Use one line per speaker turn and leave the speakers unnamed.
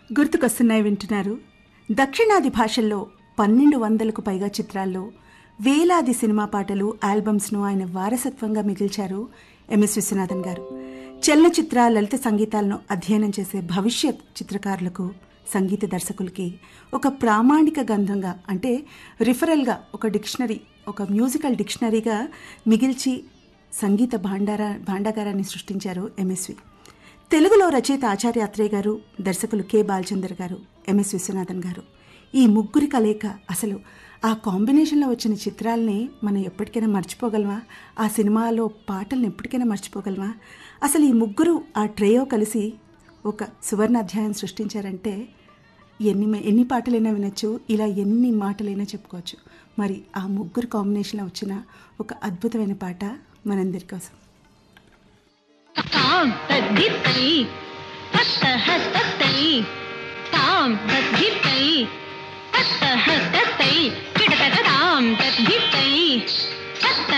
గుర్తుకొస్తున్నాయి వింటున్నారు దక్షిణాది భాషల్లో పన్నెండు వందలకు పైగా చిత్రాల్లో వేలాది సినిమా పాటలు ఆల్బమ్స్ను ఆయన వారసత్వంగా మిగిల్చారు ఎంఎస్ విశ్వనాథన్ గారు చలనచిత్ర లలిత సంగీతాలను అధ్యయనం చేసే భవిష్యత్ చిత్రకారులకు సంగీత దర్శకులకి ఒక ప్రామాణిక గంధంగా అంటే రిఫరల్గా ఒక డిక్షనరీ ఒక మ్యూజికల్ డిక్షనరీగా మిగిల్చి సంగీత భాండార భాండాగారాన్ని సృష్టించారు ఎంఎస్వి తెలుగులో రచయిత ఆచార్య అత్రేయ గారు దర్శకులు కె బాలచందర్ గారు ఎంఎస్ విశ్వనాథన్ గారు ఈ ముగ్గురి కలయిక అసలు ఆ కాంబినేషన్లో వచ్చిన చిత్రాల్ని మనం ఎప్పటికైనా మర్చిపోగలమా ఆ సినిమాలో పాటలను ఎప్పటికైనా మర్చిపోగలమా అసలు ఈ ముగ్గురు ఆ ట్రేయో కలిసి ఒక సువర్ణ అధ్యాయం సృష్టించారంటే ఎన్ని ఎన్ని పాటలైనా వినొచ్చు ఇలా ఎన్ని మాటలైనా చెప్పుకోవచ్చు మరి ఆ ముగ్గురు కాంబినేషన్లో వచ్చిన ఒక అద్భుతమైన పాట మనందరి కోసం
తాం తద్దిత్తై తత్తహ తత్తై తాం తత్